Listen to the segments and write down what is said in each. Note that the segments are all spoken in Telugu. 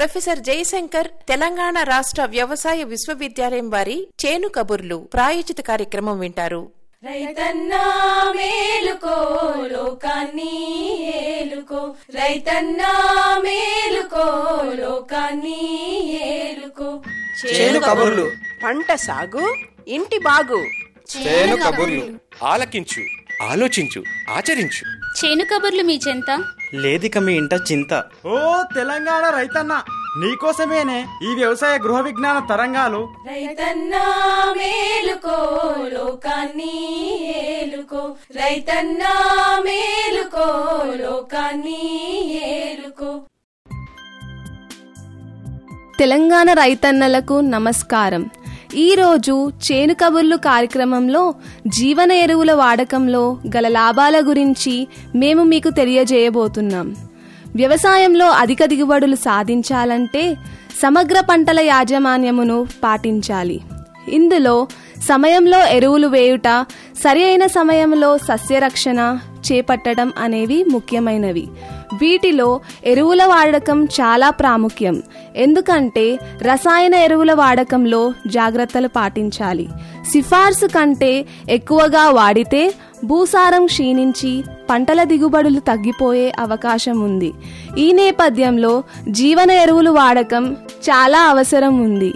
ప్రొఫెసర్ జయశంకర్ తెలంగాణ రాష్ట్ర వ్యవసాయ విశ్వవిద్యాలయం వారి చేను కబుర్లు ప్రాయోజిత కార్యక్రమం వింటారు రైతన్నా మేలుకో లోకాన్ని ఏలుకో రైతన్నా మేలుకో లోకాన్ని ఏలుకో చేను కబుర్లు పంట సాగు ఇంటి బాగు చేను కబుర్లు ఆలకించు ఆలోచించు ఆచరించు చేను కబుర్లు మీ చెంత లేదిక మీ ఇంట చింత ఓ తెలంగాణ రైతన్న నీకోసమేనే ఈ వ్యవసాయ గృహ విజ్ఞాన తరంగాలు రైతన్నా మేలుకో లోకాన్ని ఏలుకో రైతన్నా మేలుకో లోకాన్ని ఏలుకో తెలంగాణ రైతన్నలకు నమస్కారం ఈరోజు చేను కబుర్లు కార్యక్రమంలో జీవన ఎరువుల వాడకంలో గల లాభాల గురించి మేము మీకు తెలియజేయబోతున్నాం వ్యవసాయంలో అధిక దిగుబడులు సాధించాలంటే సమగ్ర పంటల యాజమాన్యమును పాటించాలి ఇందులో సమయంలో ఎరువులు వేయుట సరి అయిన సమయంలో సస్యరక్షణ చేపట్టడం అనేవి ముఖ్యమైనవి వీటిలో ఎరువుల వాడకం చాలా ప్రాముఖ్యం ఎందుకంటే రసాయన ఎరువుల వాడకంలో జాగ్రత్తలు పాటించాలి సిఫార్సు కంటే ఎక్కువగా వాడితే భూసారం క్షీణించి పంటల దిగుబడులు తగ్గిపోయే అవకాశం ఉంది ఈ నేపథ్యంలో జీవన ఎరువులు వాడకం చాలా అవసరం ఉంది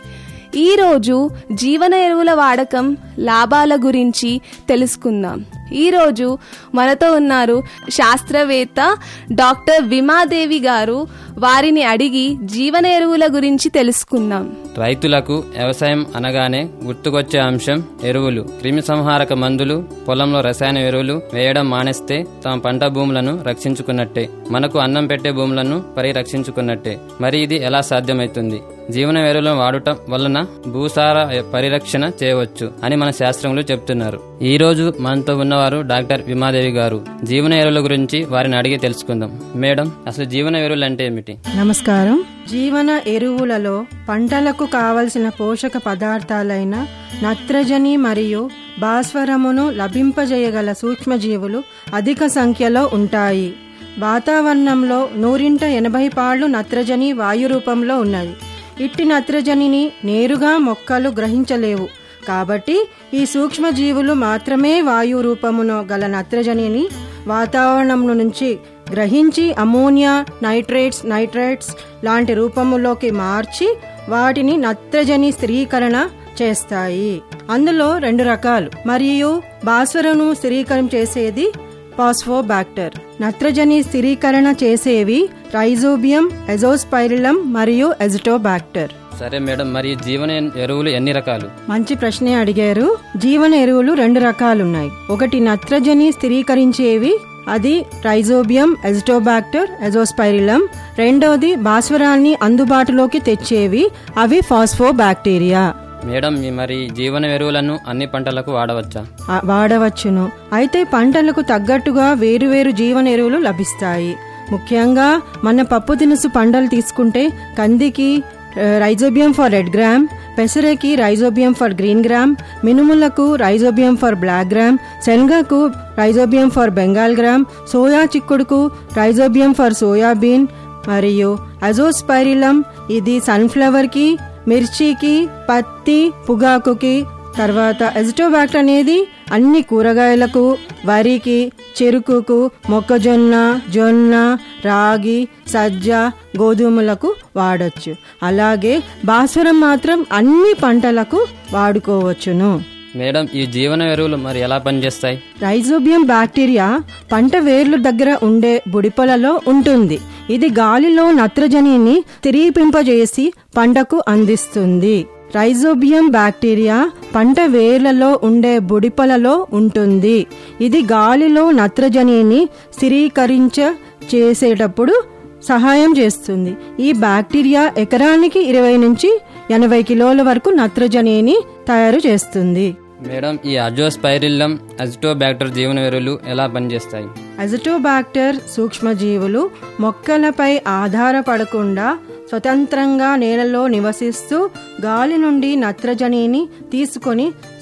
ఈరోజు జీవన ఎరువుల వాడకం లాభాల గురించి తెలుసుకుందాం ఈరోజు మనతో ఉన్నారు శాస్త్రవేత్త డాక్టర్ విమాదేవి గారు వారిని అడిగి జీవన ఎరువుల గురించి తెలుసుకుందాం రైతులకు వ్యవసాయం అనగానే గుర్తుకొచ్చే అంశం ఎరువులు క్రిమి సంహారక మందులు పొలంలో రసాయన ఎరువులు వేయడం మానేస్తే తమ పంట భూములను రక్షించుకున్నట్టే మనకు అన్నం పెట్టే భూములను పరిరక్షించుకున్నట్టే మరి ఇది ఎలా సాధ్యమవుతుంది జీవన ఎరువులను వాడటం వలన భూసార పరిరక్షణ చేయవచ్చు అని మన శాస్త్రములు చెప్తున్నారు ఈ రోజు మనతో ఉన్నవారు డాక్టర్ విమాదేవి గారు జీవన ఎరువుల గురించి వారిని అడిగి తెలుసుకుందాం మేడం అసలు జీవన ఎరువులు అంటే ఏమిటి నమస్కారం జీవన ఎరువులలో పంటలకు కావలసిన పోషక పదార్థాలైన నత్రజని మరియు భాస్వరమును లభింపజేయగల సూక్ష్మజీవులు అధిక సంఖ్యలో ఉంటాయి వాతావరణంలో నూరింట ఎనభై పాళ్లు నత్రజని వాయు రూపంలో ఉన్నది ఇట్టి నత్రజనిని నేరుగా మొక్కలు గ్రహించలేవు కాబట్టి ఈ సూక్ష్మజీవులు మాత్రమే వాయు రూపమును గల నత్రజనిని వాతావరణం నుంచి గ్రహించి అమోనియా నైట్రేట్స్ నైట్రేట్స్ లాంటి రూపములోకి మార్చి వాటిని నత్రజని స్థిరీకరణ చేస్తాయి అందులో రెండు రకాలు మరియు భాస్వరను స్థిరీకరణ చేసేది పాస్ఫోబాక్టర్ నత్రజని స్థిరీకరణ చేసేవి రైజోబియం ఎజోస్పైరిలం మరియు ఎజిటోబాక్టర్ సరే మేడం మరి జీవన ఎరువులు ఎన్ని రకాలు మంచి ప్రశ్నే అడిగారు జీవన ఎరువులు రెండు రకాలున్నాయి ఒకటి నత్రజని స్థిరీకరించేవి అది రైజోబియం ఎజిటోబాక్టర్ ఎజోస్పైరిలం రెండోది భాస్వరాన్ని అందుబాటులోకి తెచ్చేవి అవి ఫాస్ఫోబాక్టీరియా మేడం మీ మరి జీవన ఎరువులను అన్ని పంటలకు వాడవచ్చా ఆ, వాడవచ్చును అయితే పంటలకు తగ్గట్టుగా వేరువేరు జీవన ఎరువులు లభిస్తాయి ముఖ్యంగా మన పప్పు దినుసు పంటలు తీసుకుంటే కందికి ఆ, రైజోబియం ఫర్ రెడ్ గ్రామ్ పెసరకి రైజోబియం ఫర్ గ్రీన్ గ్రామ్ మినుములకు రైజోబియం ఫర్ బ్లాక్ గ్రామ్ శనగకు rhizobium for Bengal gram soya చిక్కుడుకు రైజోబియం ఫర్ సోయాబీన్ మరియు అజోస్పైరిలం ఇది సన్ఫ్లవర్కి మిర్చికి పత్తి పొగాకుకి తర్వాత ఎజిటోబాక్టర్ అనేది అన్ని కూరగాయలకు వరికి చెరుకుకు మొక్కజొన్న జొన్న రాగి సజ్జ గోధుమలకు వాడొచ్చు అలాగే భాస్వరం మాత్రం అన్ని పంటలకు వాడుకోవచ్చును మేడం ఈ జీవన ఎరువులు మరి ఎలా పనిచేస్తాయి రైజోబియం బ్యాక్టీరియా పంట వేర్లు దగ్గర ఉండే బుడిపలలో ఉంటుంది ఇది గాలిలో నత్రజనిని తిరిగింపజేసి పంటకు అందిస్తుంది రైజోబియం బ్యాక్టీరియా పంట వేర్లలో ఉండే బుడిపలలో ఉంటుంది ఇది గాలిలో నత్రజనిని స్థిరీకరించ చేసేటప్పుడు సహాయం చేస్తుంది ఈ బ్యాక్టీరియా ఎకరానికి ఇరవై నుంచి ఎనభై కిలోల వరకు నత్రజనిని తయారు చేస్తుంది మేడం ఈ అజోస్పైరిల్లం అజిటోబ్యాక్టర్ జీవన ఎరువులు ఎలా పనిచేస్తాయి అజిటోబాక్టర్ సూక్ష్మజీవులు మొక్కలపై ఆధారపడకుండా స్వతంత్రంగా నేలలో నివసిస్తూ గాలి నుండి నత్రజనిని తీసుకొని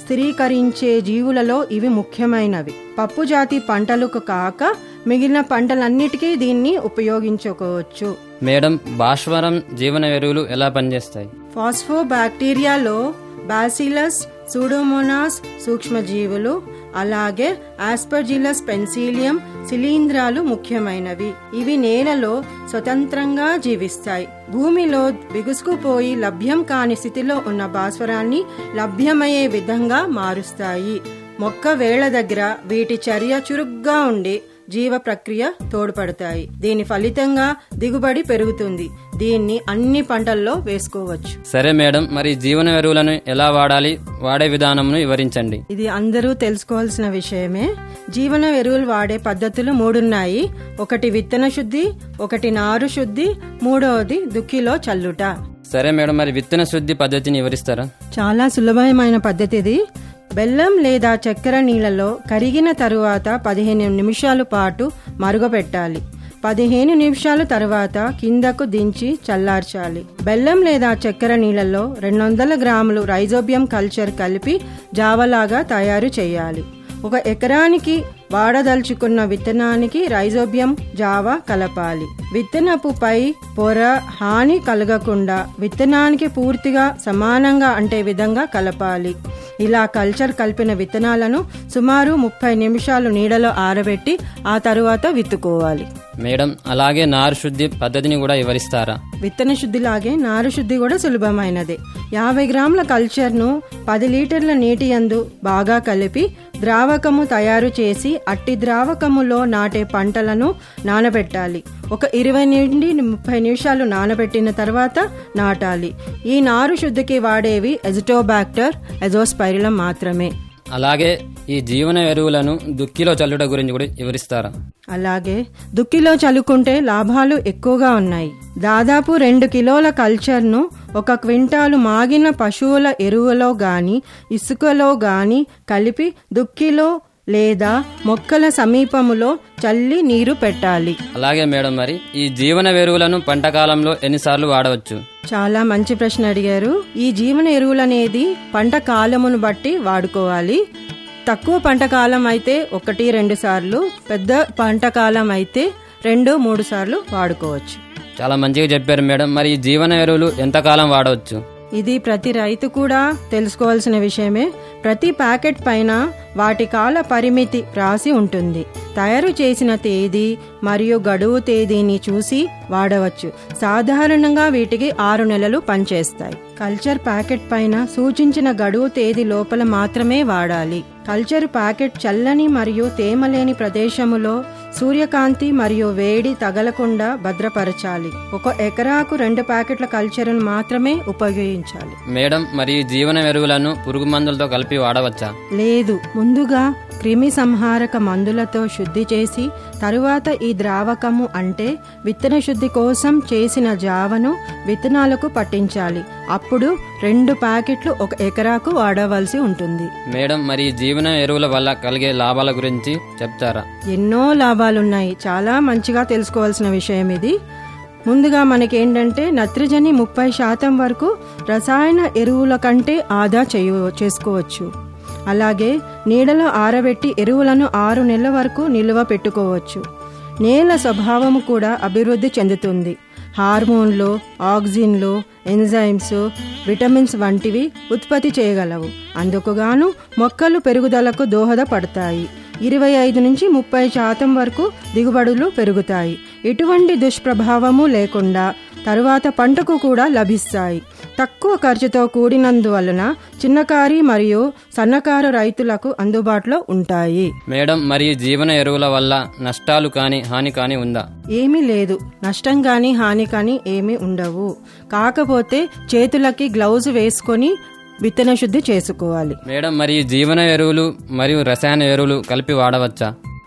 స్థిరీకరించే జీవులలో ఇవి ముఖ్యమైనవి పప్పు జాతి పంటలకు కాక మిగిలిన పంటలన్నిటికీ దీన్ని ఉపయోగించుకోవచ్చు మేడం భాస్వరం జీవన ఎరువులు ఎలా పనిచేస్తాయి ఫాస్ఫో బ్యాక్టీరియాలో బాసిలస్ సూడోమోనాస్ సూక్ష్మజీవులు అలాగే ఆస్పర్జిలస్ పెన్సిలియం శిలీంధ్రాలు ముఖ్యమైనవి ఇవి నేలలో స్వతంత్రంగా జీవిస్తాయి భూమిలో బిగుసుకుపోయి లభ్యం కాని స్థితిలో ఉన్న భాస్వరాన్ని లభ్యమయ్యే విధంగా మారుస్తాయి మొక్క వేళ్ల దగ్గర వీటి చర్య చురుగ్గా ఉండి జీవ ప్రక్రియ తోడ్పడతాయి దీని ఫలితంగా దిగుబడి పెరుగుతుంది దీన్ని అన్ని పంటల్లో వేసుకోవచ్చు సరే మేడం మరి జీవన ఎరువులను ఎలా వాడాలి వాడే విధానంను వివరించండి ఇది అందరూ తెలుసుకోవాల్సిన విషయమే జీవన ఎరువులు వాడే పద్ధతులు మూడున్నాయి ఒకటి విత్తన శుద్ధి ఒకటి నారు శుద్ధి మూడవది దుక్కిలో చల్లుట సరే మేడం మరి విత్తన శుద్ధి పద్ధతిని వివరిస్తారా చాలా సులభమైన పద్ధతి ఇది బెల్లం లేదా చక్కెర నీళ్ళలో కరిగిన తరువాత పదిహేను నిమిషాల పాటు మరుగపెట్టాలి పదిహేను నిమిషాల తర్వాత కిందకు దించి చల్లార్చాలి బెల్లం లేదా చక్కెర నీళ్ళలో రెండు వందల గ్రాములు రైజోబియం కల్చర్ కలిపి జావలాగా తయారు చేయాలి ఒక ఎకరానికి వాడదలుచుకున్న విత్తనానికి రైజోబియం జావా కలపాలి విత్తనపు పై పొర హాని కలగకుండా విత్తనానికి పూర్తిగా సమానంగా అంటే విధంగా కలపాలి ఇలా కల్చర్ కలిపిన విత్తనాలను సుమారు ముప్పై నిమిషాలు నీడలో ఆరబెట్టి ఆ తరువాత విత్తుకోవాలి మేడం అలాగే నారు శుద్ధి పద్ధతిని కూడా వివరిస్తారా విత్తన శుద్ధిలాగే నారు శుద్ధి కూడా సులభమైనదే యాభై గ్రాముల కల్చర్ను పది లీటర్ల నీటి యందు బాగా కలిపి ద్రావకము తయారు చేసి అట్టి ద్రావకములో నాటే పంటలను నానబెట్టాలి ఒక ఇరవై నుండి ముప్పై నిమిషాలు నానబెట్టిన తర్వాత నాటాలి ఈ నారు శుద్ధికి వాడేవి ఎజిటోబాక్టర్ ఎజోస్పైరిలం మాత్రమే అలాగే ఈ జీవన ఎరువులను దుక్కిలో చల్లుట గురించి కూడా వివరిస్తారా అలాగే దుక్కిలో చల్లుకుంటే లాభాలు ఎక్కువగా ఉన్నాయి దాదాపు రెండు కిలోల కల్చర్ను ఒక క్వింటాలు మాగిన పశువుల ఎరువులో గాని ఇసుకలో గాని కలిపి దుక్కిలో లేదా మొక్కల సమీపములో చల్లి నీరు పెట్టాలి అలాగే మేడం మరి ఈ జీవన ఎరువులను పంట కాలంలో ఎన్నిసార్లు వాడవచ్చు చాలా మంచి ప్రశ్న అడిగారు ఈ జీవన ఎరువులనేది పంట కాలమును బట్టి వాడుకోవాలి తక్కువ పంట కాలం అయితే ఒకటి రెండు సార్లు పెద్ద పంట కాలం అయితే రెండు మూడు సార్లు వాడుకోవచ్చు చాలా మంచిగా చెప్పారు మేడం మరి ఈ జీవన ఎరువులు ఎంతకాలం వాడవచ్చు ఇది ప్రతి రైతు కూడా తెలుసుకోవాల్సిన విషయమే ప్రతి ప్యాకెట్ పైన వాటి కాల పరిమితి రాసి ఉంటుంది తయారు చేసిన తేదీ మరియు గడువు తేదీని చూసి వాడవచ్చు సాధారణంగా వీటికి ఆరు నెలలు పనిచేస్తాయి కల్చర్ ప్యాకెట్ పైన సూచించిన గడువు తేదీ లోపల మాత్రమే వాడాలి కల్చర్ ప్యాకెట్ చల్లని మరియు తేమలేని ప్రదేశములో సూర్యకాంతి మరియు వేడి తగలకుండా భద్రపరచాలి ఒక ఎకరాకు రెండు ప్యాకెట్ల కల్చర్ను మాత్రమే ఉపయోగించాలి మేడం మరి ఈ జీవన ఎరువులను పురుగు మందులతో కలిపి వాడవచ్చా లేదు ముందుగా క్రిమి సంహారక మందులతో శుద్ధి చేసి తరువాత ఈ ద్రావకము అంటే విత్తన శుద్ధి కోసం చేసిన జావను విత్తనాలకు పట్టించాలి అప్పుడు రెండు ప్యాకెట్లు ఒక ఎకరాకు వాడవలసి ఉంటుంది మేడం మరి ఈ జీవన ఎరువుల వల్ల కలిగే లాభాల గురించి చెప్తారా ఎన్నో లాభాలున్నాయి చాలా మంచిగా తెలుసుకోవాల్సిన విషయం ఇది ముందుగా మనకేంటంటే నత్రజని ముప్పై శాతం వరకు రసాయన ఎరువుల కంటే ఆదా చేయ చేసుకోవచ్చు అలాగే నీడలో ఆరబెట్టి ఎరువులను ఆరు నెలల వరకు నిల్వ పెట్టుకోవచ్చు నేల స్వభావము కూడా అభివృద్ధి చెందుతుంది హార్మోన్లు ఆక్సిన్లు ఎంజైమ్స్ విటమిన్స్ వంటివి ఉత్పత్తి చేయగలవు అందుకుగాను మొక్కలు పెరుగుదలకు దోహదపడతాయి ఇరవై ఐదు నుంచి ముప్పై శాతం వరకు దిగుబడులు పెరుగుతాయి ఎటువంటి దుష్ప్రభావము లేకుండా తరువాత పంటకు కూడా లభిస్తాయి తక్కువ ఖర్చుతో కూడినందువలన చిన్నకారి మరియు సన్నకారు రైతులకు అందుబాటులో ఉంటాయి మేడం మరి ఈ జీవన ఎరువుల వల్ల నష్టాలు కానీ హాని కానీ ఉందా ఏమీ లేదు నష్టం కానీ హాని కానీ ఏమీ ఉండవు కాకపోతే చేతులకి గ్లౌజ్ వేసుకొని విత్తన శుద్ధి చేసుకోవాలి మేడం మరి ఈ జీవన ఎరువులు మరియు రసాయన ఎరువులు కలిపి వాడవచ్చా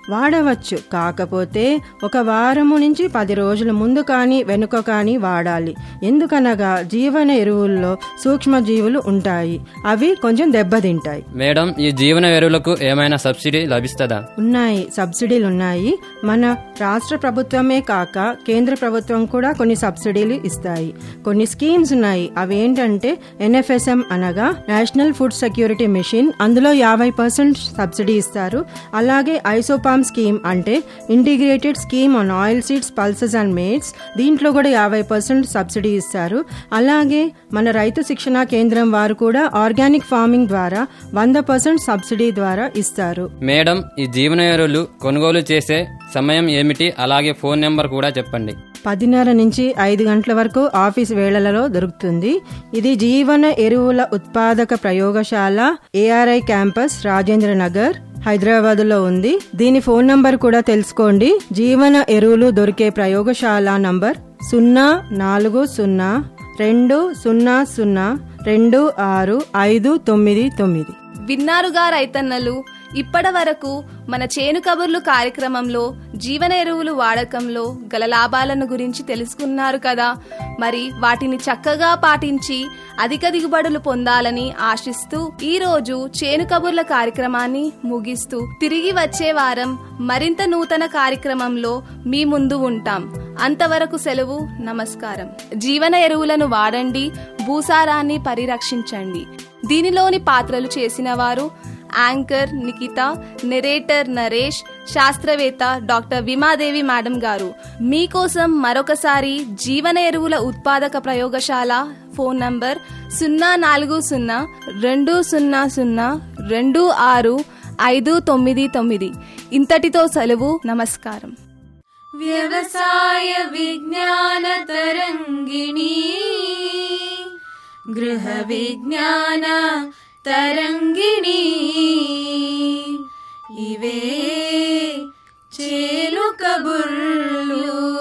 వాడవచ్చు కాకపోతే ఒక వారము నుంచి పది రోజుల ముందు కానీ వెనుక కానీ వాడాలి ఎందుకనగా జీవన ఎరువుల్లో సూక్ష్మజీవులు ఉంటాయి అవి కొంచెం దెబ్బతింటాయి మేడం ఈ జీవన ఎరువులకు ఏమైనా సబ్సిడీ లభిస్తుందా ఉన్నాయి సబ్సిడీలు ఉన్నాయి మన రాష్ట్ర ప్రభుత్వమే కాక కేంద్ర ప్రభుత్వం కూడా కొన్ని సబ్సిడీలు ఇస్తాయి కొన్ని స్కీమ్స్ ఉన్నాయి అవి ఏంటంటే ఎన్ఎఫ్ఎస్ఎం అనగా నేషనల్ ఫుడ్ సెక్యూరిటీ మిషన్ అందులో యాభై పర్సెంట్ సబ్సిడీ ఇస్తారు అలాగే ఐసోపామ్ స్కీమ్ అంటే integrated scheme on oil seeds pulses and maize దీంట్లో కూడా యాభై పర్సెంట్ సబ్సిడీ ఇస్తారు అలాగే మన రైతు శిక్షణా కేంద్రం వారు కూడా ఆర్గానిక్ ఫార్మింగ్ ద్వారా వంద పర్సెంట్ సబ్సిడీ ద్వారా ఇస్తారు మేడం ఈ జీవన ఎరువులు కొనుగోలు చేసే సమయం ఏమిటి అలాగే ఫోన్ నెంబర్ కూడా చెప్పండి పదిన్నర నుంచి ఐదు గంటల వరకు ఆఫీస్ వేళలలో దొరుకుతుంది ఇది జీవన ఎరువుల ఉత్పాదక ప్రయోగశాల ఏఆర్ఐ క్యాంపస్ రాజేంద్ర నగర్ హైదరాబాద్ లో ఉంది దీని ఫోన్ నంబర్ కూడా తెలుసుకోండి జీవన ఎరువులు దొరికే ప్రయోగశాల నంబర్ సున్నా నాలుగు సున్నా రెండు సున్నా సున్నా రెండు ఆరు ఐదు తొమ్మిది తొమ్మిది విన్నారుగా రైతన్నలు ఇప్పటి వరకు మన చేను కబుర్లు కార్యక్రమంలో జీవన ఎరువులు వాడకంలో గల లాభాలను గురించి తెలుసుకున్నారు కదా మరి వాటిని చక్కగా పాటించి అధిక దిగుబడులు పొందాలని ఆశిస్తూ ఈ రోజు చేను కబుర్ల కార్యక్రమాన్ని ముగిస్తూ తిరిగి వచ్చే వారం మరింత నూతన కార్యక్రమంలో మీ ముందు ఉంటాం అంతవరకు సెలవు నమస్కారం జీవన ఎరువులను వాడండి భూసారాన్ని పరిరక్షించండి దీనిలోని పాత్రలు చేసిన వారు యాంకర్ నిఖిత నెరేటర్ నరేష్ శాస్త్రవేత్త డాక్టర్ విమాదేవి మేడం గారు మీకోసం మరొకసారి జీవన ఎరువుల ఉత్పాదక ప్రయోగశాల ఫోన్ నంబర్ సున్నా నాలుగు సున్నా రెండు సున్నా సున్నా రెండు ఆరు ఐదు తొమ్మిది తొమ్మిది ఇంతటితో సెలవు నమస్కారం వ్యవసాయ విజ్ఞాన తరంగిణి గృహ విజ్ఞాన తరంగిణి ఇవే చేలు కబుర్లు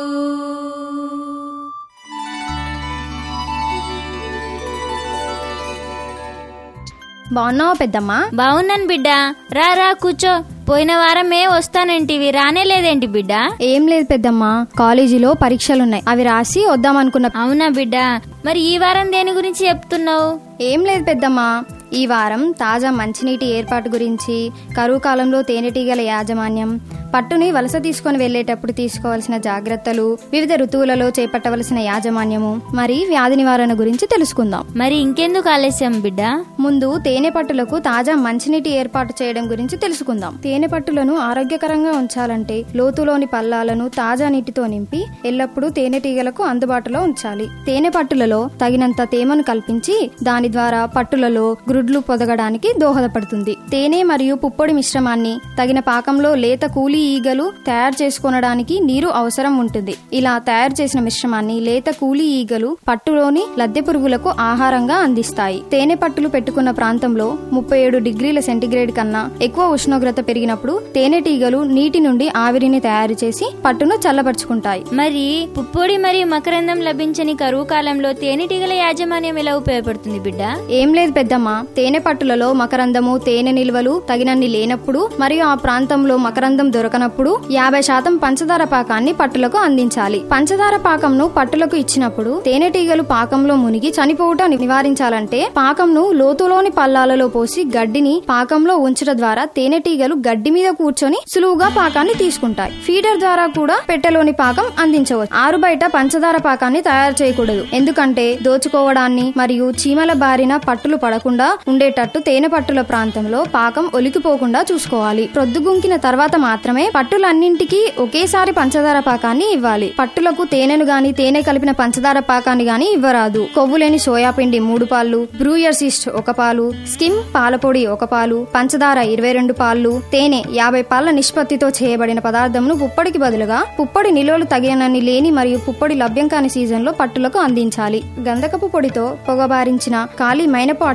బాగున్నావా పెద్దమ్మా బాగున్నాను బిడ్డ రా రా కూర్చో పోయిన వారమే వస్తానంటివి రానే లేదేంటి బిడ్డ ఏం లేదు పెద్దమ్మా కాలేజీలో పరీక్షలున్నాయి అవి రాసి వద్దామనుకున్నా అవునా బిడ్డ మరి ఈ వారం దేని గురించి చెప్తున్నావు ఏం లేదు పెద్దమ్మా ఈ వారం తాజా మంచినీటి ఏర్పాటు గురించి కరువు కాలంలో తేనెటీగల యాజమాన్యం పట్టుని వలస తీసుకొని వెళ్లేటప్పుడు తీసుకోవాల్సిన జాగ్రత్తలు వివిధ ఋతువులలో చేపట్టవలసిన యాజమాన్యము మరి వ్యాధి నివారణ గురించి తెలుసుకుందాం మరి ఇంకెందుకు ఆలస్యం బిడ్డ ముందు తేనె పట్టులకు తాజా మంచినీటి ఏర్పాటు చేయడం గురించి తెలుసుకుందాం తేనె పట్టులను ఆరోగ్యకరంగా ఉంచాలంటే లోతులోని పల్లాలను తాజా నీటితో నింపి ఎల్లప్పుడూ తేనెటీగలకు అందుబాటులో ఉంచాలి తేనె పట్టులలో తగినంత తేమను కల్పించి దాని ద్వారా పట్టులలో గ్రుడ్లు పొదగడానికి దోహదపడుతుంది తేనె మరియు పుప్పొడి మిశ్రమాన్ని తగిన పాకంలో లేత కూలీ ఈగలు తయారు చేసుకోవడానికి నీరు అవసరం ఉంటుంది ఇలా తయారు చేసిన మిశ్రమాన్ని లేత కూలీ ఈగలు పట్టులోని లద్దె పురుగులకు ఆహారంగా అందిస్తాయి తేనె పట్టులు పెట్టుకున్న ప్రాంతంలో ముప్పై ఏడు డిగ్రీల సెంటీగ్రేడ్ కన్నా ఎక్కువ ఉష్ణోగ్రత పెరిగినప్పుడు తేనెటీగలు నీటి నుండి ఆవిరిని తయారు చేసి పట్టును చల్లబరుచుకుంటాయి మరి పుప్పొడి మరియు మకరందం లభించని కరువు కాలంలో తేనెటీగల యాజమాన్యం ఎలా ఉపయోగపడుతుంది బిడ్డ ఏం లేదు పెద్దమ్మ తేనె పట్టులలో మకరందము తేనె నిల్వలు తగినన్ని లేనప్పుడు మరియు ఆ ప్రాంతంలో మకరందం దొరకనప్పుడు యాభై శాతం పంచదార పాకాన్ని పట్టులకు అందించాలి పంచదార పాకంను పట్టులకు ఇచ్చినప్పుడు తేనెటీగలు పాకంలో మునిగి చనిపోవుట నివారించాలంటే పాకంను లోతులోని పల్లాలలో పోసి గడ్డిని పాకంలో ఉంచడం ద్వారా తేనెటీగలు గడ్డి మీద కూర్చొని సులువుగా పాకాన్ని తీసుకుంటాయి ఫీడర్ ద్వారా కూడా పెట్టెలోని పాకం అందించవచ్చు ఆరు బయట పంచదార పాకాన్ని తయారు చేయకూడదు ఎందుకంటే దోచుకోవడాన్ని మరియు చీమల బారిన పట్టులు పడకుండా ఉండేటట్టు తేనె పట్టుల ప్రాంతంలో పాకం ఒలికిపోకుండా చూసుకోవాలి ప్రొద్దుగుంకిన తర్వాత మాత్రమే పట్టులన్నింటికి ఒకేసారి పంచదార పాకాన్ని ఇవ్వాలి పట్టులకు తేనెను గాని తేనె కలిపిన పంచదార పాకాన్ని గాని ఇవ్వరాదు కొవ్వు లేని సోయా పిండి మూడు పాలు బ్రూయర్ సిస్ట్ ఒక పాలు స్కిమ్ పాలపొడి ఒక పాలు పంచదార ఇరవై రెండు పాలు తేనె యాభై పాల నిష్పత్తితో చేయబడిన పదార్థమును పుప్పడికి బదులుగా పుప్పడి నిల్వలు తగినన్ని లేని మరియు పుప్పడి లభ్యం కాని సీజన్లో పట్టులకు అందించాలి గంధకపు పొడితో పొగబారించిన ఖాళీ మైనపు అట్టను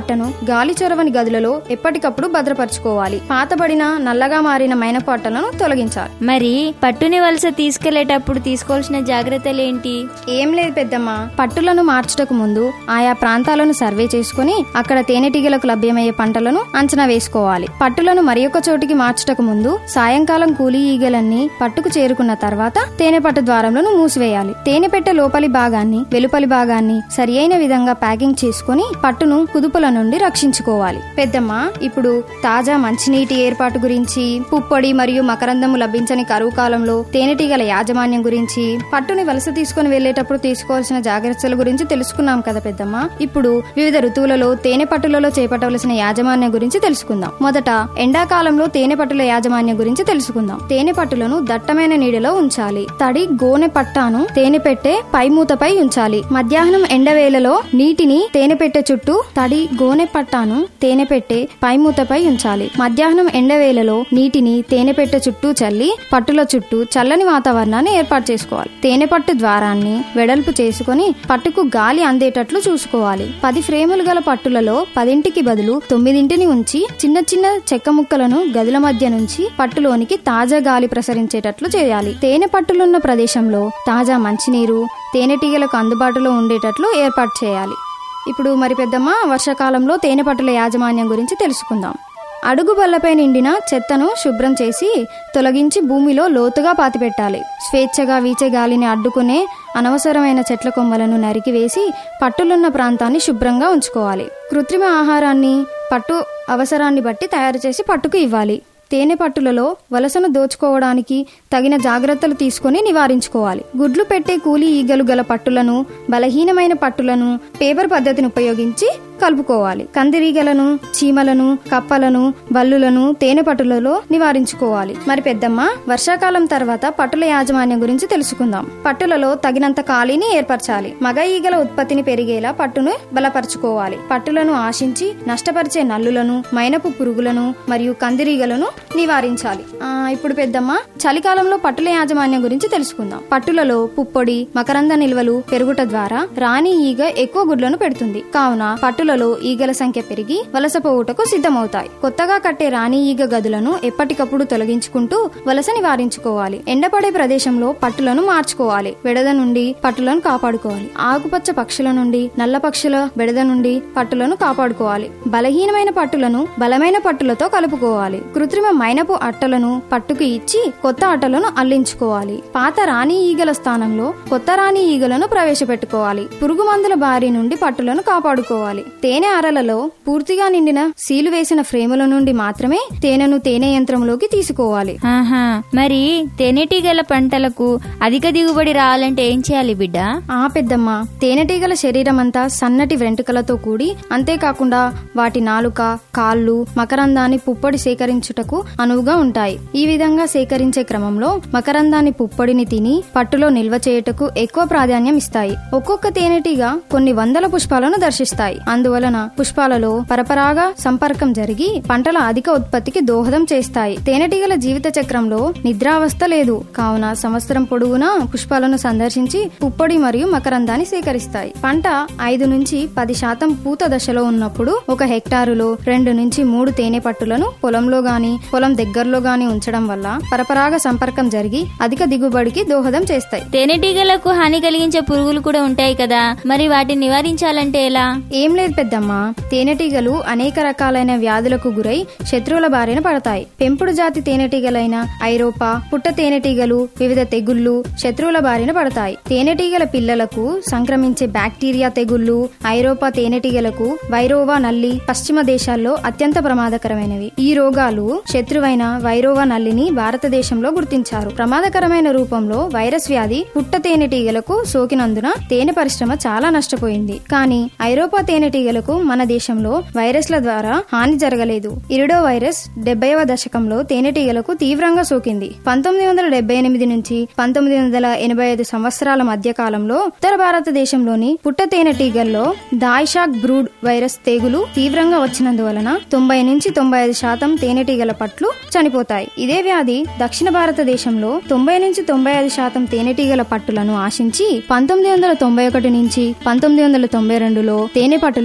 గాలి చొరవని గదులలో ఎప్పటికప్పుడు భద్రపరచుకోవాలి పాతబడిన నల్లగా మారిన మైనపాటలను తొలగించాలి మరి పట్టుని వలస తీసుకెళ్లేటప్పుడు తీసుకోవాల్సిన జాగ్రత్తలు ఏంటి ఏం లేదు పెద్దమ్మ పట్టులను మార్చుటకు ముందు ఆయా ప్రాంతాలను సర్వే చేసుకుని అక్కడ తేనెటీగలకు లభ్యమయ్యే పంటలను అంచనా వేసుకోవాలి పట్టులను మరి ఒక చోటికి మార్చుటకు ముందు సాయంకాలం కూలీ ఈగలన్నీ పట్టుకు చేరుకున్న తర్వాత తేనె పట్టు ద్వారములను మూసివేయాలి తేనె పెట్టె లోపలి భాగాన్ని వెలుపలి భాగాన్ని సరి అయిన విధంగా ప్యాకింగ్ చేసుకుని పట్టును కుదుపుల నుండి రక్షించుకోవాలి పెద్దమ్మ ఇప్పుడు తాజా మంచినీటి ఏర్పాటు గురించి పుప్పొడి మరియు మకరందము లభించని కరువు కాలంలో తేనెటీగల యాజమాన్యం గురించి పట్టుని వలస తీసుకుని వెళ్లేటప్పుడు తీసుకోవాల్సిన జాగ్రత్తల గురించి తెలుసుకున్నాం కదా పెద్దమ్మ ఇప్పుడు వివిధ ఋతువులలో తేనె పట్టులలో చేపట్టవలసిన యాజమాన్యం గురించి తెలుసుకుందాం మొదట ఎండాకాలంలో తేనె పట్టుల యాజమాన్యం గురించి తెలుసుకుందాం తేనె పట్టులను దట్టమైన నీడలో ఉంచాలి తడి గోనె పట్టాను తేనె పెట్టే పై మూతపై ఉంచాలి మధ్యాహ్నం ఎండవేళలో నీటిని తేనె పెట్టె చుట్టూ తడి గోనె పట్టాను తేనె పెట్టే పై మూతపై ఉంచాలి మధ్యాహ్నం ఎండవేళలో నీటిని తేనె పెట్టె చుట్టూ చల్లి పట్టుల చుట్టూ చల్లని వాతావరణాన్ని ఏర్పాటు చేసుకోవాలి తేనె పట్టు ద్వారాన్ని వెడల్పు చేసుకొని పట్టుకు గాలి అందేటట్లు చూసుకోవాలి పది ఫ్రేములు గల పట్టులలో పదింటికి బదులు తొమ్మిదింటిని ఉంచి చిన్న చిన్న చెక్క ముక్కలను గదుల మధ్య నుంచి పట్టులోనికి తాజా గాలి ప్రసరించేటట్లు చేయాలి తేనె పట్టులున్న ప్రదేశంలో తాజా మంచినీరు తేనెటీగలకు అందుబాటులో ఉండేటట్లు ఏర్పాటు చేయాలి ఇప్పుడు మరి పెద్దమ్మ వర్షాకాలంలో తేనె పట్టుల యాజమాన్యం గురించి తెలుసుకుందాం అడుగు బల్లపై నిండిన చెత్తను శుభ్రం చేసి తొలగించి భూమిలో లోతుగా పాతిపెట్టాలి స్వేచ్ఛగా వీచే గాలిని అడ్డుకునే అనవసరమైన చెట్ల కొమ్మలను నరికివేసి పట్టులున్న ప్రాంతాన్ని శుభ్రంగా ఉంచుకోవాలి కృత్రిమ ఆహారాన్ని పట్టు అవసరాన్ని బట్టి తయారు చేసి పట్టుకు ఇవ్వాలి తేనె పట్టులలో వలసను దోచుకోవడానికి తగిన జాగ్రత్తలు తీసుకుని నివారించుకోవాలి గుడ్లు పెట్టే కూలీ ఈగలు గల పట్టులను బలహీనమైన పట్టులను పేపర్ పద్ధతిని ఉపయోగించి కలుపుకోవాలి కందిరీగలను చీమలను కప్పలను బల్లులను తేనె పట్టులలో నివారించుకోవాలి మరి పెద్దమ్మ వర్షాకాలం తర్వాత పట్టుల యాజమాన్యం గురించి తెలుసుకుందాం పట్టులలో తగినంత ఖాళీని ఏర్పరచాలి మగ ఈగల ఉత్పత్తిని పెరిగేలా పట్టును బలపరుచుకోవాలి పట్టులను ఆశించి నష్టపరిచే నల్లులను మైనపు పురుగులను మరియు కందిరీగలను నివారించాలి ఆ, ఇప్పుడు పెద్దమ్మ చలికాలంలో పట్టుల యాజమాన్యం గురించి తెలుసుకుందాం పట్టులలో పుప్పొడి మకరంద నిల్వలు పెరుగుట ద్వారా రాణి ఈగ ఎక్కువ గుడ్లను పెడుతుంది కావున పట్టులలో ఈగల సంఖ్య పెరిగి వలస పోవుటకు సిద్ధమవుతాయి కొత్తగా కట్టే రాణి ఈగ గదులను ఎప్పటికప్పుడు తొలగించుకుంటూ వలస నివారించుకోవాలి ఎండపడే ప్రదేశంలో పట్టులను మార్చుకోవాలి బెడద నుండి పట్టులను కాపాడుకోవాలి ఆకుపచ్చ పక్షుల నుండి నల్ల పక్షుల బెడద నుండి పట్టులను కాపాడుకోవాలి బలహీనమైన పట్టులను బలమైన పట్టులతో కలుపుకోవాలి కృత్రిమ మైనపు అట్టలను పట్టుకు ఇచ్చి కొత్త అట్టలను అల్లించుకోవాలి పాత రాణి ఈగల స్థానంలో కొత్త రాణి ఈగలను ప్రవేశపెట్టుకోవాలి పురుగు మందుల బారి నుండి పట్టులను కాపాడుకోవాలి తేనె అరలలో పూర్తిగా నిండిన సీలు వేసిన ఫ్రేముల నుండి మాత్రమే తేనెను తేనె యంత్రంలోకి తీసుకోవాలి ఆహా మరి తేనెటీగల పంటలకు అధిక దిగుబడి రావాలంటే ఏం చేయాలి బిడ్డ ఆ పెద్దమ్మ తేనెటీగల శరీరం అంతా సన్నటి వెంట్రుకలతో కూడి అంతేకాకుండా వాటి నాలుక కాళ్ళు మకరందాన్ని పుప్పొడి సేకరించుటకు అనువుగా ఉంటాయి ఈ విధంగా సేకరించే క్రమంలో మకరందాన్ని పుప్పొడిని తిని పట్టులో నిల్వ చేయుటకు ఎక్కువ ప్రాధాన్యం ఇస్తాయి ఒక్కొక్క తేనెటీగ కొన్ని వందల పుష్పాలను దర్శిస్తాయి అందువలన పుష్పాలలో పరపరాగ సంపర్కం జరిగి పంటల అధిక ఉత్పత్తికి దోహదం చేస్తాయి తేనెటీగల జీవిత చక్రంలో నిద్రావస్థ లేదు కావున సంవత్సరం పొడవునా పుష్పాలను సందర్శించి పుప్పొడి మరియు మకరందాన్ని సేకరిస్తాయి పంట ఐదు నుంచి పది శాతం పూత దశలో ఉన్నప్పుడు ఒక హెక్టారులో రెండు నుంచి మూడు తేనె పట్టులను పొలంలో గాని పొలం దగ్గరలో గాని ఉంచడం వల్ల పరపరాగ సంపర్కం జరిగి అధిక దిగుబడికి దోహదం చేస్తాయి తేనెటీగలకు హాని కలిగించే పురుగులు కూడా ఉంటాయి కదా మరి వాటిని నివారించాలంటే ఎలా ఏం లేదు పెద్దమ్మ తేనెటీగలు అనేక రకాలైన వ్యాధులకు గురై శత్రువుల బారిన పడతాయి పెంపుడు జాతి తేనెటీగలైన ఐరోపా పుట్ట తేనెటీగలు వివిధ తెగుళ్లు శత్రువుల బారిన పడతాయి తేనెటీగల పిల్లలకు సంక్రమించే బ్యాక్టీరియా తెగుళ్లు ఐరోపా తేనెటీగలకు వైరోవా నల్లి పశ్చిమ దేశాల్లో అత్యంత ప్రమాదకరమైనవి ఈ రోగాలు శత్రువైన వైరోవా నల్లిని భారతదేశంలో గుర్తించారు ప్రమాదకరమైన రూపంలో వైరస్ వ్యాధి పుట్ట తేనెటీగలకు సోకినందున తేనె పరిశ్రమ చాలా నష్టపోయింది కానీ ఐరోపా తేనెటీగలకు మన దేశంలో వైరస్ల ద్వారా హాని జరగలేదు ఇరిడో వైరస్ డెబ్బైవ దశకంలో తేనెటీగలకు తీవ్రంగా సోకింది పంతొమ్మిది వందల డెబ్బై ఎనిమిది నుంచి పంతొమ్మిది వందల ఎనభై ఐదు సంవత్సరాల మధ్య కాలంలో ఉత్తర భారతదేశంలోని పుట్ట తేనెటీగల్లో దాయిషాక్ బ్రూడ్ వైరస్ తెగులు తీవ్రంగా వచ్చినందువలన తొంభై నుంచి తొంభై ఐదు శాతం తేనెటీగల పట్లు చనిపోతాయి ఇదే వ్యాధి దక్షిణ భారతదేశంలో తొంభై నుంచి తొంభై ఐదు శాతం తేనెటీగల పట్టులను ఆశించి పంతొమ్మిది వందల తొంభై ఒకటి నుంచి పంతొమ్మిది వందల తొంభై రెండులో తేనె పట్టులకు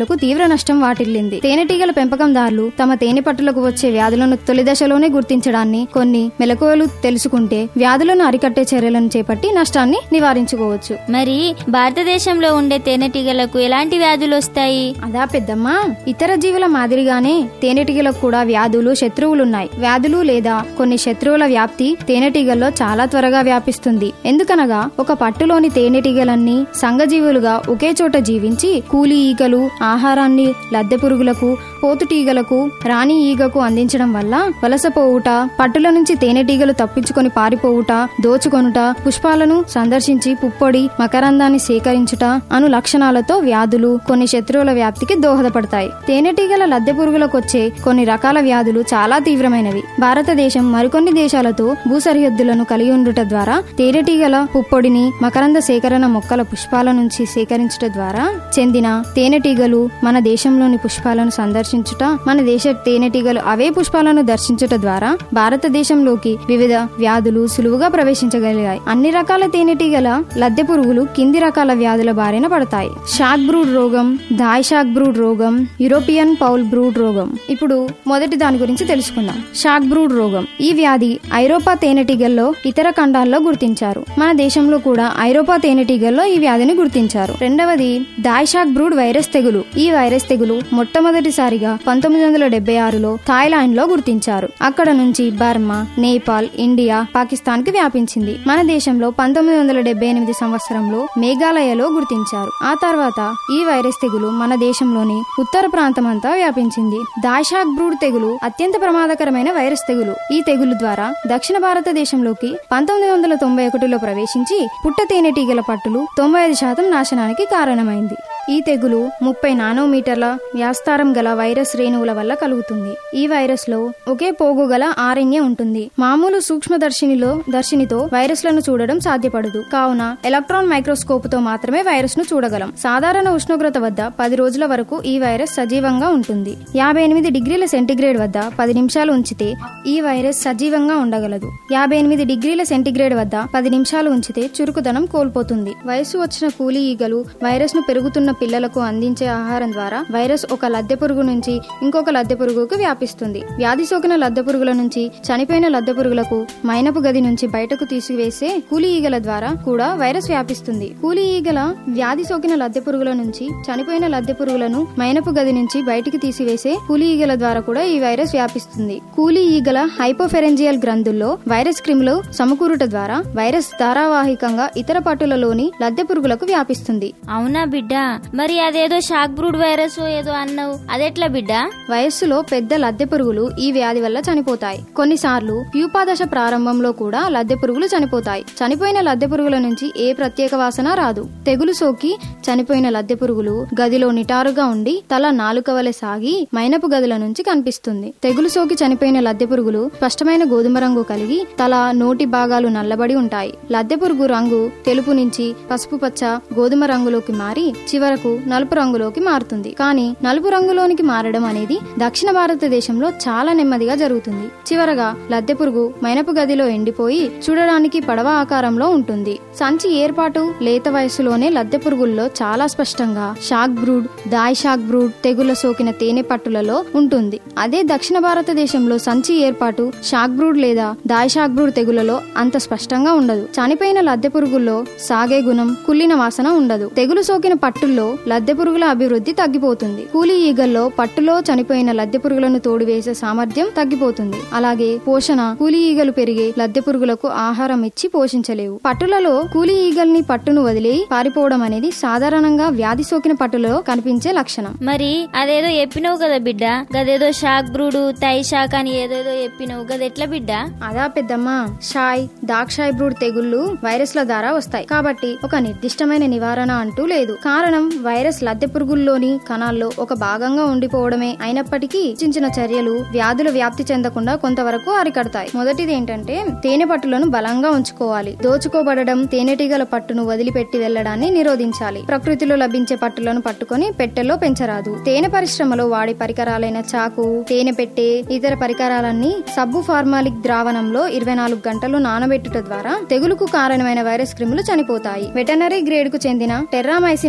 తేనెటీగలకు తీవ్ర నష్టం వాటిల్లింది తేనెటీగల పెంపకందారులు తమ తేనె పట్టులకు వచ్చే వ్యాధులను తొలి దశలోనే గుర్తించడాన్ని కొన్ని మెలకువలు తెలుసుకుంటే వ్యాధులను అరికట్టే చర్యలను చేపట్టి నష్టాన్ని నివారించుకోవచ్చు మరి భారతదేశంలో ఉండే తేనెటీగలకు ఎలాంటి వ్యాధులు వస్తాయి అదా పెద్దమ్మా ఇతర జీవుల మాదిరిగానే తేనెటీగలకు కూడా వ్యాధులు శత్రువులున్నాయి వ్యాధులు లేదా కొన్ని శత్రువుల వ్యాప్తి తేనెటీగల్లో చాలా త్వరగా వ్యాపిస్తుంది ఎందుకనగా ఒక పట్టులోని తేనెటీగలన్నీ సంఘజీవులుగా ఒకే చోట జీవించి కూలి ఈగలు ఆహారాన్ని లద్దె పురుగులకు పోతుటీగలకు రాణి ఈగకు అందించడం వల్ల వలసపోవుట పట్టుల నుంచి తేనెటీగలు తప్పించుకొని పారిపోవుట దోచుకొనుట పుష్పాలను సందర్శించి పుప్పొడి మకరందాన్ని సేకరించుట అను లక్షణాలతో వ్యాధులు కొన్ని శత్రువుల వ్యాప్తికి దోహదపడతాయి తేనెటీగల లద్దె పురుగులకొచ్చే కొన్ని రకాల వ్యాధులు చాలా తీవ్రమైనవి భారతదేశం మరికొన్ని దేశాలతో భూ సరిహద్దులను కలిగి ఉండుట ద్వారా తేనెటీగల పుప్పొడిని మకరంద సేకరణ మొక్కల పుష్పాల నుంచి సేకరించుట ద్వారా చెందిన తేనెటీగలు మన దేశంలోని పుష్పాలను సందర్శించుట మన దేశ తేనెటీగలు అవే పుష్పాలను దర్శించుట ద్వారా భారతదేశంలోకి వివిధ వ్యాధులు సులువుగా ప్రవేశించగలిగాయి అన్ని రకాల తేనెటీగల లద్దె పురుగులు కింది రకాల వ్యాధుల బారిన పడతాయి షాక్ బ్రూడ్ రోగం ధాయ్ షాక్ బ్రూడ్ రోగం యూరోపియన్ పౌల్ బ్రూడ్ రోగం ఇప్పుడు మొదటి దాని గురించి తెలుసుకుందాం షాక్ బ్రూడ్ రోగం ఈ వ్యాధి ఐరోపా తేనెటీగల్లో ఇతర ఖండాల్లో గుర్తించారు మన దేశంలో కూడా ఐరోపా తేనెటీగల్లో ఈ వ్యాధిని గుర్తించారు రెండవది దాయ్షాక్ బ్రూడ్ వైరస్ తెగులు ఈ వైరస్ తెగులు మొట్టమొదటిసారిగా పంతొమ్మిది వందల డెబ్బై ఆరులో థాయిలాండ్ లో గుర్తించారు అక్కడ నుంచి బర్మా నేపాల్ ఇండియా పాకిస్తాన్ కి వ్యాపించింది మన దేశంలో పంతొమ్మిది వందల డెబ్బై ఎనిమిది సంవత్సరంలో మేఘాలయలో గుర్తించారు ఆ తర్వాత ఈ వైరస్ తెగులు మన దేశంలోని ఉత్తర ప్రాంతమంతా వ్యాపించింది దాయ్షాక్ బ్రూడ్ తెగులు అత్యంత ప్రమాదకరమైన వైరస్ తెగులు ఈ తెగులు ద్వారా దక్షిణ భారతదేశంలోకి పంతొమ్మిది వందల తొంభై ఒకటిలో ప్రవేశించి పుట్ట తేనెటీగల పట్టులు తొంభై ఐదు శాతం నాశనానికి కారణమైంది ఈ తెగులు ముప్పై నానోమీటర్ల వ్యాస్తారం గల వైరస్ రేణువుల వల్ల కలుగుతుంది ఈ వైరస్ లో ఒకే పోగు గల ఆర్ఎన్ఏ ఉంటుంది మామూలు సూక్ష్మదర్శినిలో దర్శినితో వైరస్లను చూడడం సాధ్యపడదు కావున ఎలక్ట్రాన్ మైక్రోస్కోప్ తో మాత్రమే వైరస్ ను చూడగలం సాధారణ ఉష్ణోగ్రత వద్ద పది రోజుల వరకు ఈ వైరస్ సజీవంగా ఉంటుంది యాభై ఎనిమిది డిగ్రీల సెంటీగ్రేడ్ వద్ద పది నిమిషాలు ఉంచితే ఈ వైరస్ సజీవంగా ఉండగలదు యాభై ఎనిమిది డిగ్రీల సెంటీగ్రేడ్ వద్ద పది నిమిషాలు ఉంచితే చురుకుదనం కోల్పోతుంది వయసు వచ్చిన కూలీ ఈగలు వైరస్ ను పెరుగుతున్న పిల్లలకు అందించే ఆహారం ద్వారా వైరస్ ఒక లద్దె పురుగు నుంచి ఇంకొక లద్దె పురుగుకు వ్యాపిస్తుంది వ్యాధి సోకిన లద్దె పురుగుల నుంచి చనిపోయిన లద్దె పురుగులకు మైనపు గది నుంచి బయటకు తీసివేసే కూలి ఈగల ద్వారా కూడా వైరస్ వ్యాపిస్తుంది కూలి ఈగల వ్యాధి సోకిన లద్దె పురుగుల నుంచి చనిపోయిన లద్దె పురుగులను మైనపు గది నుంచి బయటికి తీసివేసే కూలి ఈగల ద్వారా కూడా ఈ వైరస్ వ్యాపిస్తుంది కూలి ఈగల హైపోఫెరెంజియల్ గ్రంథుల్లో వైరస్ క్రిములు సమకూరుట ద్వారా వైరస్ ధారావాహికంగా ఇతర పట్టులలోని లద్దె పురుగులకు వ్యాపిస్తుంది అవునా బిడ్డ మరి అదేదో షాక్ బ్రూడ్ వైరస్ ఏదో అన్నావు అదెట్లా బిడ్డ వయస్సులో పెద్ద లద్దె పురుగులు ఈ వ్యాధి వల్ల చనిపోతాయి కొన్నిసార్లు ప్యూపాదశ ప్రారంభంలో కూడా లద్దె పురుగులు చనిపోతాయి చనిపోయిన లద్దె పురుగుల నుంచి ఏ ప్రత్యేక వాసన రాదు తెగులు సోకి చనిపోయిన లద్దె పురుగులు గదిలో నిటారుగా ఉండి తల నాలుక వలె సాగి మైనపు గదుల నుంచి కనిపిస్తుంది తెగులు సోకి చనిపోయిన లద్దె పురుగులు స్పష్టమైన గోధుమ రంగు కలిగి తల నోటి భాగాలు నల్లబడి ఉంటాయి లద్దె పురుగు రంగు తెలుపు నుంచి పసుపు పచ్చ గోధుమ రంగులోకి మారి చివరకు నలుపు రంగులోకి మారుతుంది కానీ నలుపు రంగులోనికి మారడం అనేది దక్షిణ భారతదేశంలో చాలా నెమ్మదిగా జరుగుతుంది చివరగా లద్దె పురుగు మైనపు గదిలో ఎండిపోయి చూడడానికి పడవ ఆకారంలో ఉంటుంది సంచి ఏర్పాటు లేత వయసులోనే లద్దె పురుగుల్లో చాలా స్పష్టంగా sac brood Thai sac brood తెగుల సోకిన తేనె పట్టులలో ఉంటుంది అదే దక్షిణ భారతదేశంలో సంచి ఏర్పాటు షాక్ బ్రూడ్ లేదా దాయ్ షాక్ బ్రూడ్ తెగులలో అంత స్పష్టంగా ఉండదు చనిపోయిన లద్దె పురుగుల్లో సాగే గుణం కుళ్ళిన వాసన ఉండదు తెగులు సోకిన పట్టుల్లో లద్దె పురుగుల అభివృద్ధి తగ్గిపోతుంది కూలి ఈగల్లో పట్టులో చనిపోయిన లద్దె పురుగులను తోడివేసే సామర్థ్యం తగ్గిపోతుంది అలాగే పోషణ కూలి ఈగలు పెరిగే లద్దె పురుగులకు ఆహారం ఇచ్చి పోషించలేవు పట్టులలో కూలి ఈగల్ని పట్టును వదిలి పారిపోవడం అనేది సాధారణంగా వ్యాధి సోకిన పట్టులలో కనిపించే లక్షణం మరి అదేదో చెప్పినావు కదా బిడ్డ గదేదో షాక్ బ్రూడు తై షాక్ అని ఏదేదో చెప్పినావు గదెట్లా బిడ్డ అదా పెద్దమ్మా షాయ్ దాక్షాయ్ బ్రూడ్ తెగుళ్లు వైరస్ల ద్వారా వస్తాయి కాబట్టి ఒక నిర్దిష్టమైన నివారణ అంటూ లేదు కారణం వైరస్ లద్దె పురుగుల్లోని కణాల్లో ఒక భాగంగా ఉండిపోవడమే అయినప్పటికీ చించిన చర్యలు వ్యాధుల వ్యాప్తి చెందకుండా కొంతవరకు అరికడతాయి మొదటిది ఏంటంటే తేనె పట్టులను బలంగా ఉంచుకోవాలి దోచుకోబడడం తేనెటీగల పట్టును వదిలిపెట్టి వెళ్లడాన్ని నిరోధించాలి ప్రకృతిలో లభించే పట్టులను పట్టుకొని పెట్టెల్లో పెంచరాదు తేనె పరిశ్రమలో వాడే పరికరాలైన చాకు తేనె పెట్టె ఇతర పరికరాలన్నీ సబ్బు ఫార్మాలిక్ ద్రావణంలో ఇరవై నాలుగు గంటలు నానబెట్టుట ద్వారా తెగులుకు కారణమైన వైరస్ క్రిములు చనిపోతాయి వెటనరీ గ్రేడ్ కు చెందిన టెర్రామైసిన్ మందును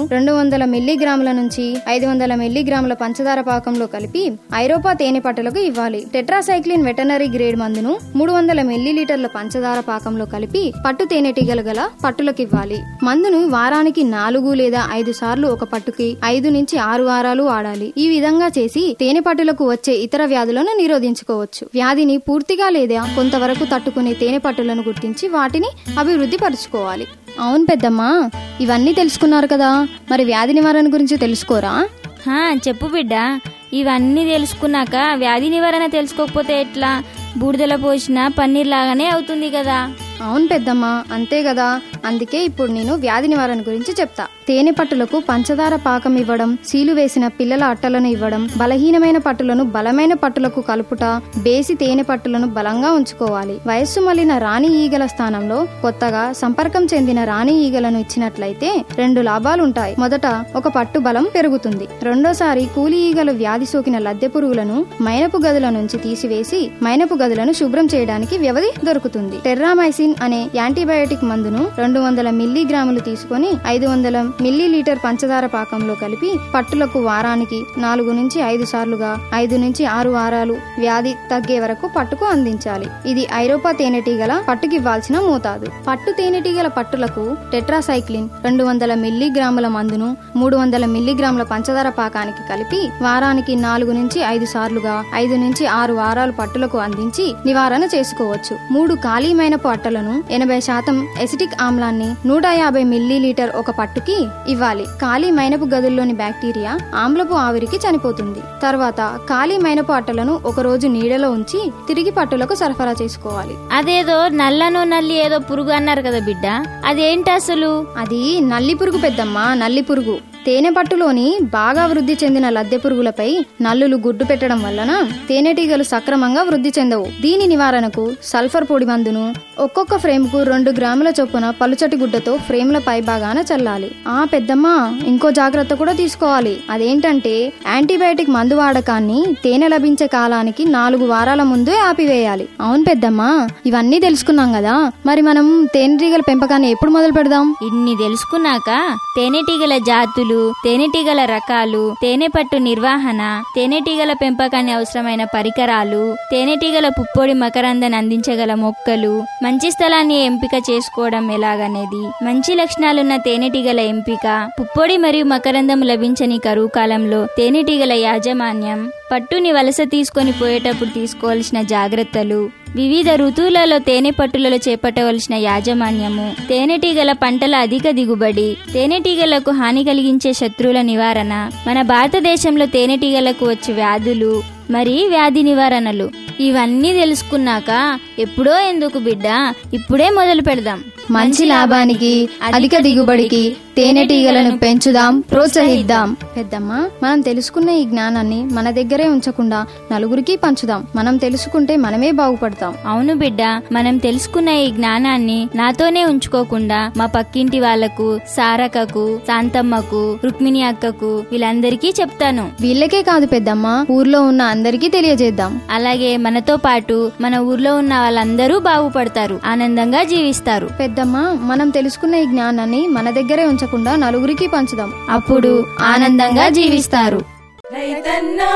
రెండు వందల మిల్లీగ్రాముల నుంచి ఐదు వందల మిల్లీగ్రాముల పంచదార పాకంలో కలిపి ఐరోపా తేనె పట్టులకు ఇవ్వాలి టెట్రాసైక్లిన్ వెటనరీ గ్రేడ్ మందును మూడు వందల మిల్లీలీటర్ల పంచదార పాకంలో కలిపి పట్టు తేనెటీగలు గల పట్టులకు ఇవ్వాలి మందును వారానికి నాలుగు లేదా ఐదు సార్లు ఒక పట్టుకి ఐదు నుంచి ఆరు వారాలు వాడాలి ఈ విధంగా చేసి తేనె పట్టులకు వచ్చే ఇతర వ్యాధులను నిరోధించుకోవచ్చు వ్యాధిని పూర్తిగా లేదా కొంతవరకు తట్టుకునే తేనె పట్టులను గుర్తించి వాటిని అభివృద్ధి పరుచుకోవాలి అవును పెద్దమ్మా ఇవన్నీ తెలుసుకున్నారు కదా మరి వ్యాధి నివారణ గురించి తెలుసుకోరా హా చెప్పు బిడ్డ ఇవన్నీ తెలుసుకున్నాక వ్యాధి నివారణ తెలుసుకోకపోతే ఎట్లా బూడిదల పోసిన పన్నీర్ లాగానే అవుతుంది కదా అవును పెద్దమ్మ అంతే కదా అందుకే ఇప్పుడు నేను వ్యాధి నివారణ గురించి చెప్తా తేనె పట్టులకు పంచదార పాకం ఇవ్వడం సీలు వేసిన పిల్లల అట్టలను ఇవ్వడం బలహీనమైన పట్టులను బలమైన పట్టులకు కలుపుట బేసి తేనె పట్టులను బలంగా ఉంచుకోవాలి వయస్సు మళ్ళిన రాణి ఈగల స్థానంలో కొత్తగా సంపర్కం చెందిన రాణి ఈగలను ఇచ్చినట్లయితే రెండు లాభాలుంటాయి మొదట ఒక పట్టు బలం పెరుగుతుంది రెండోసారి కూలి ఈగలు వ్యాధి సోకిన లద్దె పురుగులను మైనపు గదుల నుంచి తీసివేసి మైనపు గదులను శుభ్రం చేయడానికి వ్యవధి దొరుకుతుంది టెర్రామైసిన్ అనే యాంటీబయోటిక్ మందును రెండు వందల మిల్లీగ్రాములు తీసుకొని ఐదు వందల మిల్లీ లీటర్ పంచదార పాకంలో కలిపి పట్టులకు వారానికి నాలుగు నుంచి ఐదు సార్లుగా ఐదు నుంచి ఆరు వారాలు వ్యాధి తగ్గే వరకు పట్టుకు అందించాలి ఇది ఐరోపా తేనెటీగల పట్టుకివ్వాల్సిన మోతాదు పట్టు తేనెటీగల పట్టులకు టెట్రాసైక్లిన్ రెండు వందల మిల్లీగ్రాముల మందును మూడు వందల మిల్లీగ్రాముల పంచదార పాకానికి కలిపి వారానికి నాలుగు నుంచి ఐదు సార్లుగా ఐదు నుంచి ఆరు వారాలు పట్టులకు అందించి నివారణ చేసుకోవచ్చు మూడు ఖాళీమైనపు అట్టలను ఎనభై శాతం ఎసిటిక్ ఆమ్లాన్ని నూట యాభై మిల్లీ లీటర్ ఒక పట్టుకి ఇవ్వాలి ఖాళీ మైనపు గదుల్లోని బ్యాక్టీరియా ఆమ్లపు ఆవిరికి చనిపోతుంది తర్వాత ఖాళీ మైనపు అట్టలను ఒక రోజు నీడలో ఉంచి తిరిగి పట్టులకు సరఫరా చేసుకోవాలి అదేదో నల్లను నల్లి ఏదో పురుగు అన్నారు కదా బిడ్డ అదేంటి అసలు అది నల్లి పురుగు పెద్దమ్మ నల్లి పురుగు తేనె పట్టులోని బాగా వృద్ధి చెందిన లద్దె పురుగులపై నల్లులు గుడ్డు పెట్టడం వలన తేనెటీగలు సక్రమంగా వృద్ధి చెందవు దీని నివారణకు సల్ఫర్ పొడి మందును ఒక్కొక్క ఫ్రేమ్ కు రెండు గ్రాముల చొప్పున పలుచటి గుడ్డతో ఫ్రేమ్ల పై భాగాన చల్లాలి ఆ పెద్దమ్మ ఇంకో జాగ్రత్త కూడా తీసుకోవాలి అదేంటంటే యాంటీబయాటిక్ మందు వాడకాన్ని తేనె లభించే కాలానికి నాలుగు వారాల ముందే ఆపివేయాలి అవును పెద్దమ్మ ఇవన్నీ తెలుసుకున్నాం కదా మరి మనం తేనెటీగల పెంపకాన్ని ఎప్పుడు మొదలు పెడదాం ఇన్ని తెలుసుకున్నాక తేనెటీగల జాతులు తేనెటీగల రకాలు తేనె పట్టు నిర్వహణ తేనెటీగల పెంపకాన్ని అవసరమైన పరికరాలు తేనెటీగల పుప్పొడి మకరందాన్ని అందించగల మొక్కలు మంచి స్థలాన్ని ఎంపిక చేసుకోవడం ఎలాగనేది మంచి లక్షణాలున్న తేనెటీగల ఎంపిక పుప్పొడి మరియు మకరందం లభించని కరువు కాలంలో తేనెటీగల యాజమాన్యం పట్టుని వలస తీసుకొని పోయేటప్పుడు తీసుకోవాల్సిన జాగ్రత్తలు వివిధ ఋతువులలో తేనె పట్టులలో చేపట్టవలసిన యాజమాన్యము తేనెటీగల పంటల అధిక దిగుబడి తేనెటీగలకు హాని కలిగించే శత్రువుల నివారణ మన భారతదేశంలో తేనెటీగలకు వచ్చే వ్యాధులు మరి వ్యాధి నివారణలు ఇవన్నీ తెలుసుకున్నాక ఎప్పుడో ఎందుకు బిడ్డ ఇప్పుడే మొదలు పెడదాం మంచి లాభానికి అధిక దిగుబడికి తేనెటీగలను పెంచుదాం ప్రోత్సహిద్దాం పెద్దమ్మ మనం తెలుసుకున్న ఈ జ్ఞానాన్ని మన దగ్గరే ఉంచకుండా నలుగురికి పంచుదాం మనం తెలుసుకుంటే మనమే బాగుపడతాం అవును బిడ్డ మనం తెలుసుకున్న ఈ జ్ఞానాన్ని నాతోనే ఉంచుకోకుండా మా పక్కింటి వాళ్లకు సారకకు శాంతమ్మకు రుక్మిణి అక్కకు వీళ్ళందరికీ చెప్తాను వీళ్ళకే కాదు పెద్దమ్మ ఊర్లో ఉన్న అందరికీ తెలియజేద్దాం అలాగే మనతో పాటు మన ఊర్లో ఉన్న వాళ్ళందరూ బాగుపడతారు ఆనందంగా జీవిస్తారు పెద్దమ్మ మనం తెలుసుకున్న ఈ జ్ఞానాన్ని మన దగ్గరే ఉంచకుండా నలుగురికి పంచుదాం అప్పుడు ఆనందంగా జీవిస్తారు రైతన్నా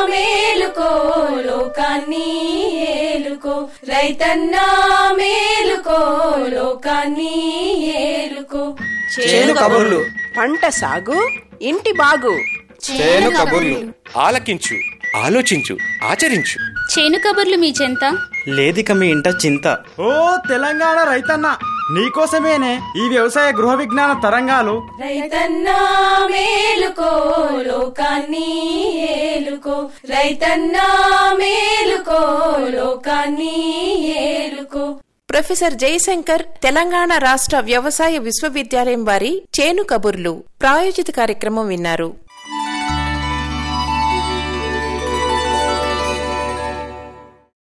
మేలుకో లోకాన్ని ఏలుకో రైతన్నా మేలుకో లోకాన్ని ఏలుకో చేను కబుర్లు పంట సాగు ఇంటి బాగు చేను కబుర్లు ఆలకించు ఆలోచించు ఆచరించు చేను కబుర్లు మీ చెంత లేదిక మీ ఇంట చింత ఓ తెలంగాణ రైతన్న నీకోసమేనే ఈ వ్యవసాయ గృహ విజ్ఞాన తరంగాలు రైతన్నా మేలుకో లోకాన్ని ఏలుకో రైతన్నా మేలుకో లోకాన్ని ఏలుకో ప్రొఫెసర్ జయశంకర్ తెలంగాణ రాష్ట్ర వ్యవసాయ విశ్వవిద్యాలయం వారి చేను కబుర్లు ప్రాయోజిత కార్యక్రమం విన్నారు